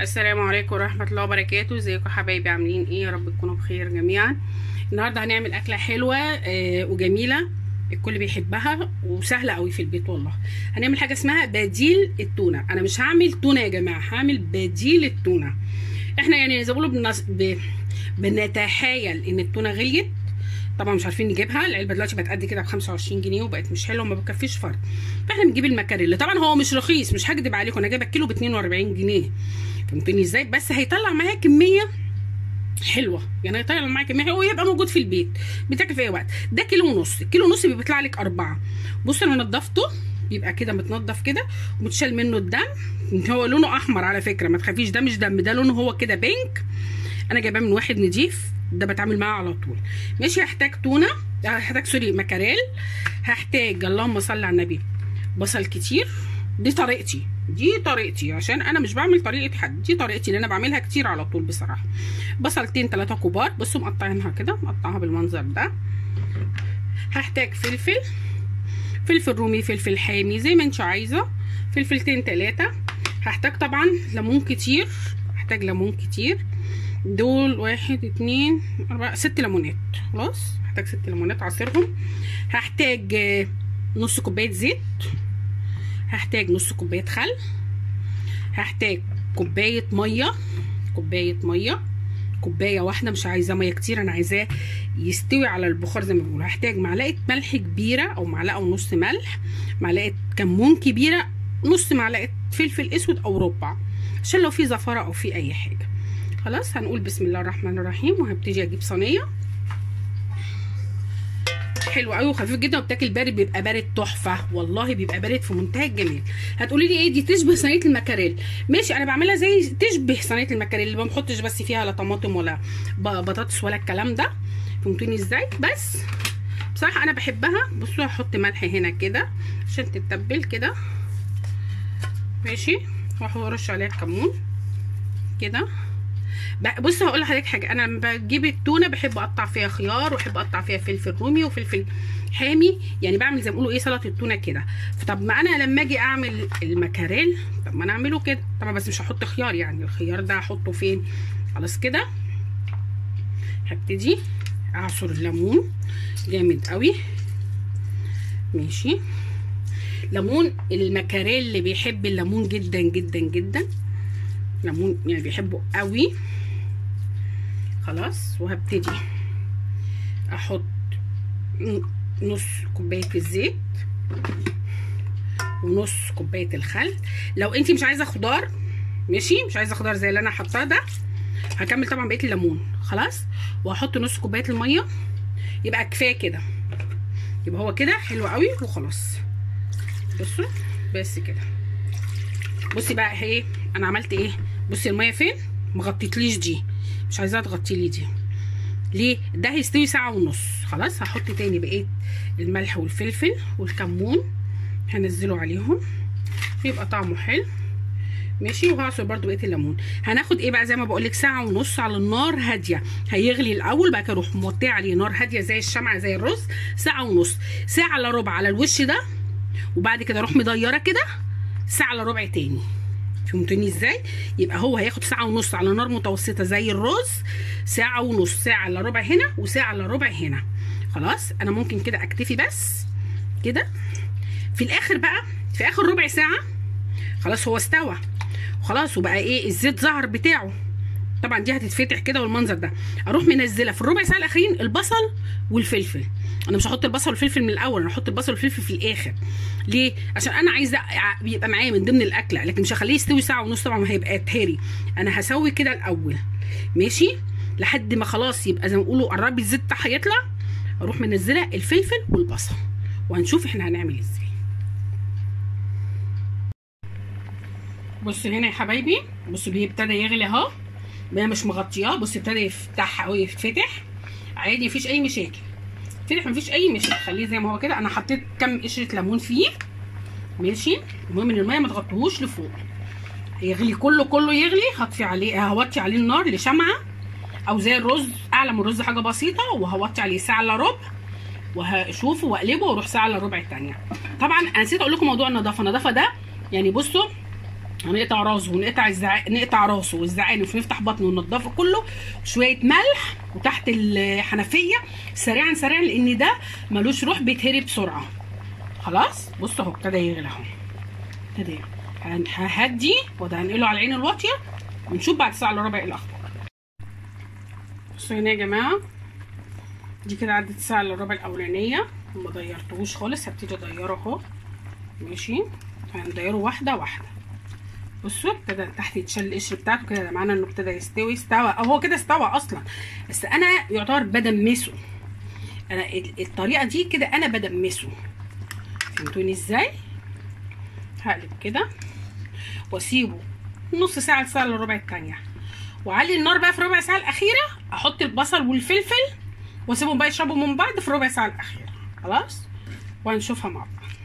السلام عليكم ورحمة الله وبركاته ازيكم حبايبي عاملين ايه يا رب تكونوا بخير جميعا النهاردة هنعمل أكلة حلوة آه، وجميلة الكل بيحبها وسهلة قوي في البيت والله هنعمل حاجة اسمها بديل التونة أنا مش هعمل تونة يا جماعة هعمل بديل التونة احنا يعني زي ما بيقولوا بنص... ب... بنتخيل ان التونة غليت طبعا مش عارفين نجيبها العلبه دلوقتي بقت قد كده ب 25 جنيه وبقت مش حلوه وما بتكفيش فرد فاحنا بنجيب المكاريل طبعا هو مش رخيص مش هكدب عليكم انا جايبه الكيلو ب 42 جنيه فهمتوني ازاي بس هيطلع معايا كميه حلوه يعني هيطلع معايا كميه حلوه ويبقى موجود في البيت بيتاكل في اي وقت ده كيلو ونص كيلو ونص بيطلع لك اربعه بصوا انا نضفته بيبقى كده متنضف كده ومتشال منه الدم هو لونه احمر على فكره ما تخافيش ده مش دم ده لونه هو كده بينك انا جايباه من واحد نضيف ده بتعامل معاه على طول ماشي هحتاج تونه هحتاج سوري مكاريل هحتاج اللهم صل على النبي بصل كتير دي طريقتي دي طريقتي عشان انا مش بعمل طريقه حد دي طريقتي اللي انا بعملها كتير على طول بصراحه بصلتين ثلاثه كبار بصوا مقطعينها كده مقطعها بالمنظر ده هحتاج فلفل فلفل رومي فلفل حامي زي ما انت عايزه فلفلتين ثلاثه هحتاج طبعا ليمون كتير هحتاج ليمون كتير دول واحد اتنين اربعة ست ليمونات خلاص هحتاج ست ليمونات عصيرهم هحتاج نص كوباية زيت هحتاج نص كوباية خل هحتاج كوباية مية كوباية مية كوباية واحدة مش عايزاه مية كتير أنا عايزاه يستوي على البخار زي ما بيقولوا هحتاج معلقة ملح كبيرة أو معلقة ونص ملح معلقة كمون كبيرة نص معلقة فلفل أسود أو ربع عشان لو في زفرة أو في أي حاجة خلاص هنقول بسم الله الرحمن الرحيم وهبتدي اجيب صينيه حلو قوي وخفيف جدا وبتاكل بارد بيبقى بارد تحفه والله بيبقى بارد في منتهى الجمال هتقولي لي ايه دي تشبه صينيه المكاريل ماشي انا بعملها زي تشبه صينيه المكاريل اللي ما بحطش بس فيها لا طماطم ولا بطاطس ولا الكلام ده فهمتوني ازاي بس بصراحه انا بحبها بصوا هحط ملح هنا كده عشان تتبل كده ماشي وارش عليها كمون كده بص هقول لحضرتك حاجه انا لما بجيب التونه بحب اقطع فيها خيار واحب اقطع فيها فلفل رومي وفلفل حامي يعني بعمل زي ما بيقولوا ايه سلطه التونه كده فطب ما انا لما اجي اعمل المكاريل طب ما انا اعمله كده طبعا بس مش هحط خيار يعني الخيار ده هحطه فين خلاص كده هبتدي اعصر الليمون جامد قوي ماشي ليمون المكاريل اللي بيحب الليمون جدا جدا جدا ليمون يعني بيحبه قوي خلاص وهبتدي احط نص كوبايه الزيت ونص كوبايه الخل لو انت مش عايزه خضار ماشي مش عايزه خضار زي اللي انا حاطاه ده هكمل طبعا بقيه الليمون خلاص وهحط نص كوبايه الميه يبقى كفايه كده يبقى هو كده حلو قوي وخلاص بصوا بس كده بصي بقى ايه انا عملت ايه بصي الميه فين ما غطيتليش دي مش عايزاها تغطي لي دي ليه ده هيستوي ساعه ونص خلاص هحط تاني بقيه الملح والفلفل والكمون هنزله عليهم يبقى طعمه حلو ماشي وهعصر برده بقيه الليمون هناخد ايه بقى زي ما بقول لك ساعه ونص على النار هاديه هيغلي الاول بعد كده اروح موطيه عليه نار هاديه زي الشمعه زي الرز ساعه ونص ساعه الا ربع على الوش ده وبعد كده اروح مديره كده ساعه الا ربع تاني فهمتوني ازاي يبقى هو هياخد ساعه ونص على نار متوسطه زي الرز ساعه ونص ساعه الا ربع هنا وساعه الا ربع هنا خلاص انا ممكن كده اكتفي بس كده في الاخر بقى في اخر ربع ساعه خلاص هو استوى خلاص وبقى ايه الزيت ظهر بتاعه طبعا دي هتتفتح كده والمنظر ده اروح منزله في الربع ساعه الاخرين البصل والفلفل انا مش هحط البصل والفلفل من الاول انا هحط البصل والفلفل في الاخر ليه عشان انا عايزه يبقى معايا من ضمن الاكله لكن مش هخليه يستوي ساعه ونص طبعا هيبقى تهري انا هسوي كده الاول ماشي لحد ما خلاص يبقى زي ما بيقولوا قرب الزيت بتاعها يطلع اروح منزله الفلفل والبصل وهنشوف احنا هنعمل ازاي بصوا هنا يا حبايبي بصوا بيه ابتدى يغلي اهو انا مش مغطياه بص ابتدى يفتح او يتفتح عادي مفيش اي مشاكل فتح مفيش اي مشاكل خليه زي ما هو كده انا حطيت كام قشره ليمون فيه ماشي المهم ان الميه ما تغطيهوش لفوق يغلي كله كله يغلي هطفي عليه هوطي عليه النار لشمعه او زي الرز اعلى من الرز حاجه بسيطه وهوطي عليه ساعه الا ربع وهشوفه واقلبه واروح ساعه الا ربع الثانيه طبعا انا نسيت اقول لكم موضوع النظافه النظافه ده يعني بصوا هنقطع راسه ونقطع الزع... نقطع راسه والزعانف ونفتح بطنه وننضفه كله شويه ملح وتحت الحنفيه سريعا سريعا لان ده ملوش روح بيتهري بسرعه خلاص بصوا اهو ابتدى يغلي اهو ابتدى يغلي. ههدي وده هنقله على العين الواطيه ونشوف بعد ساعه الا ربع ايه الاخبار بصوا هنا يا جماعه دي كده عدت ساعه الا ربع الاولانيه ما ضيرتهوش خالص هبتدي اضيره اهو ماشي هنديره واحده واحده بصوا ابتدى تحت يتشال القشر بتاعته كده ده معناه انه ابتدى يستوي استوى او هو كده استوى اصلا بس انا يعتبر بدمسه انا الطريقه دي كده انا بدمسه فهمتوني ازاي هقلب كده واسيبه نص ساعه لساعه الا ربع التانيه وعلي النار بقى في ربع ساعه الاخيره احط البصل والفلفل واسيبهم بقى يشربوا من بعض في ربع ساعه الاخيره خلاص وهنشوفها مع بعض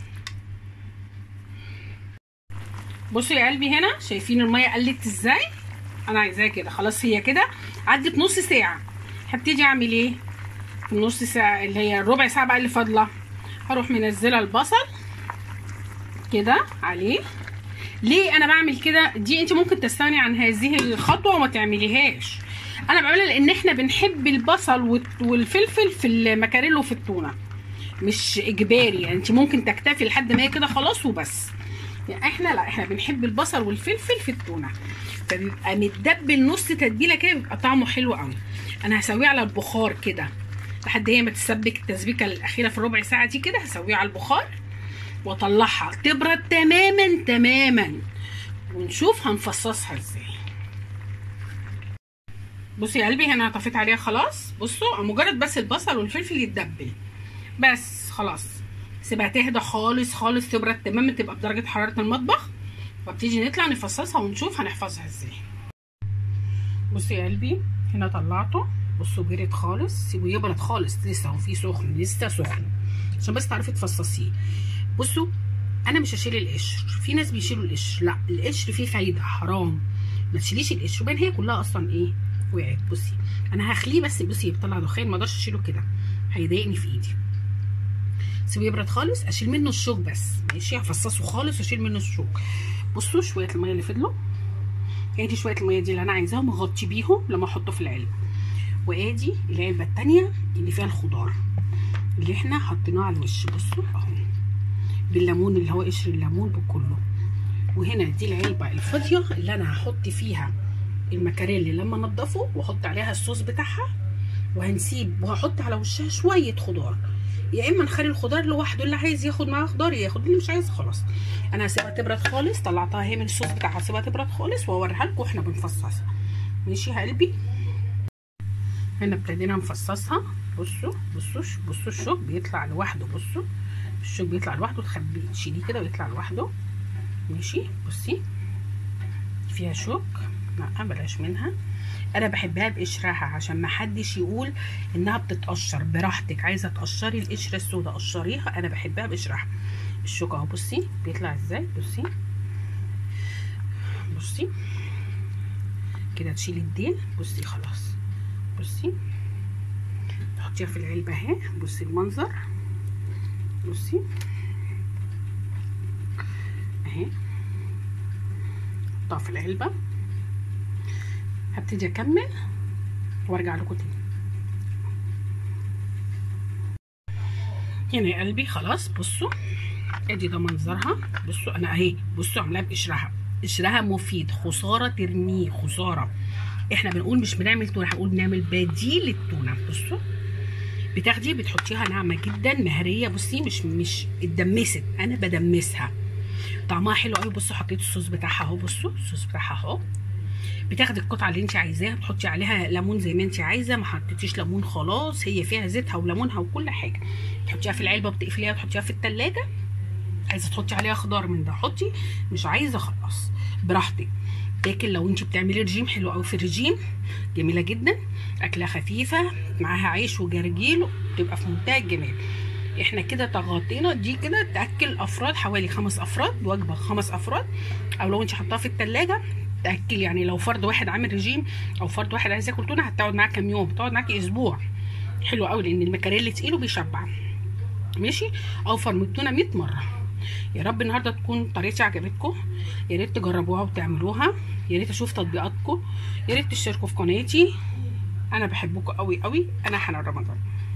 بصوا يا قلبي هنا شايفين الميه قلت ازاي انا عايزاها كده خلاص هي كده عدت نص ساعه هبتدي اعمل ايه في النص ساعه اللي هي الربع ساعه بقى اللي فاضله هروح منزله البصل كده عليه ليه انا بعمل كده دي انت ممكن تستغني عن هذه الخطوه وما تعمليهاش انا بعملها لان احنا بنحب البصل والفلفل في المكاريل وفي التونه مش اجباري يعني انت ممكن تكتفي لحد ما هي كده خلاص وبس يعني احنا لا احنا بنحب البصل والفلفل في التونه فبيبقى متدبل نص تتبيله كده بيبقى طعمه حلو قوي انا هسويه على البخار كده لحد هي ما تسبك التسبيكه الاخيره في الربع ساعه دي كده هسويه على البخار واطلعها تبرد تماما تماما ونشوف هنفصصها ازاي بصي يا قلبي هنا طفيت عليها خلاص بصوا مجرد بس البصل والفلفل يتدبل بس خلاص سيبها تهدى خالص خالص تبرد تماما تبقى بدرجه حراره المطبخ وابتدي نطلع نفصصها ونشوف هنحفظها ازاي بصي يا قلبي هنا طلعته بصوا برد خالص سيبه يبرد خالص لسه هو فيه سخن لسه سخن عشان بس تعرفي تفصصيه بصوا انا مش هشيل القشر في ناس بيشيلوا القشر لا القشر فيه فايده حرام ما تشيليش القشر وبين هي كلها اصلا ايه وقعت بصي انا هخليه بس بصي بيطلع دخان ما اقدرش اشيله كده هيضايقني في ايدي سيبه يبرد خالص اشيل منه الشوك بس ماشي هفصصه خالص واشيل منه الشوك بصوا شويه الميه اللي فضلوا ادي شويه الميه دي اللي انا عايزاهم اغطي بيهم لما احطه في العلبه وادي العلبه التانيه اللي فيها الخضار اللي احنا حطيناه على الوش بصوا اهو بالليمون اللي هو قشر الليمون بكله وهنا دي العلبه الفاضيه اللي انا هحط فيها المكاريلي لما انضفه واحط عليها الصوص بتاعها وهنسيب وهحط على وشها شويه خضار يا اما نخلي الخضار لوحده اللي عايز ياخد معاه خضار ياخد اللي مش عايز خلاص انا هسيبها تبرد خالص طلعتها اهي من الصوص بتاعها هسيبها تبرد خالص واوريها لكم واحنا بنفصصها ماشي يا قلبي هنا ابتدينا نفصصها بصوا بصوا بصوا الشوك بيطلع لوحده بصوا الشوك بيطلع لوحده تخبيه تشيليه كده ويطلع لوحده ماشي بصي فيها شوك لا بلاش منها انا بحبها بقشرها عشان ما حدش يقول انها بتتقشر براحتك عايزه تقشري القشره السوداء قشريها انا بحبها بقشرها الشوك اهو بصي بيطلع ازاي بصي بصي كده تشيلي الديل بصي خلاص بصي تحطيها في العلبه اهي بصي المنظر بصي اهي احطها في العلبه هبتدي اكمل وارجع لكم تاني هنا يا قلبي خلاص بصوا ادي ده منظرها بصوا انا اهي بصوا عاملاها بقشرها قشرها مفيد خساره ترميه خساره احنا بنقول مش بنعمل تونه هنقول بنعمل بديل التونه بصوا بتاخدي بتحطيها ناعمه جدا مهريه بصي مش مش اتدمست انا بدمسها طعمها حلو قوي بصوا حطيت الصوص بتاعها اهو بصوا الصوص بتاعها اهو بتاخدي القطعه اللي انت عايزاها بتحطي عليها ليمون زي ما انت عايزه ما حطيتيش ليمون خلاص هي فيها زيتها وليمونها وكل حاجه تحطيها في العلبه وبتقفليها وتحطيها في التلاجة عايزه تحطي عليها خضار من ده حطي مش عايزه خلاص براحتك لكن لو انت بتعملي رجيم حلو قوي في الرجيم جميله جدا اكله خفيفه معاها عيش وجرجيل تبقى في منتهى الجمال احنا كده تغطينا دي كده تاكل افراد حوالي خمس افراد وجبه خمس افراد او لو انت حطاها في التلاجة تاكل يعني لو فرد واحد عامل رجيم او فرد واحد عايز ياكل تونه هتقعد معاك كام يوم تقعد معاكي اسبوع حلو قوي لان المكاريل تقيل وبيشبع ماشي اوفر من التونه 100 مره يا رب النهارده تكون طريقتي عجبتكم يا ريت تجربوها وتعملوها يا ريت اشوف تطبيقاتكم يا ريت تشتركوا في قناتي انا بحبكم قوي قوي انا حنان رمضان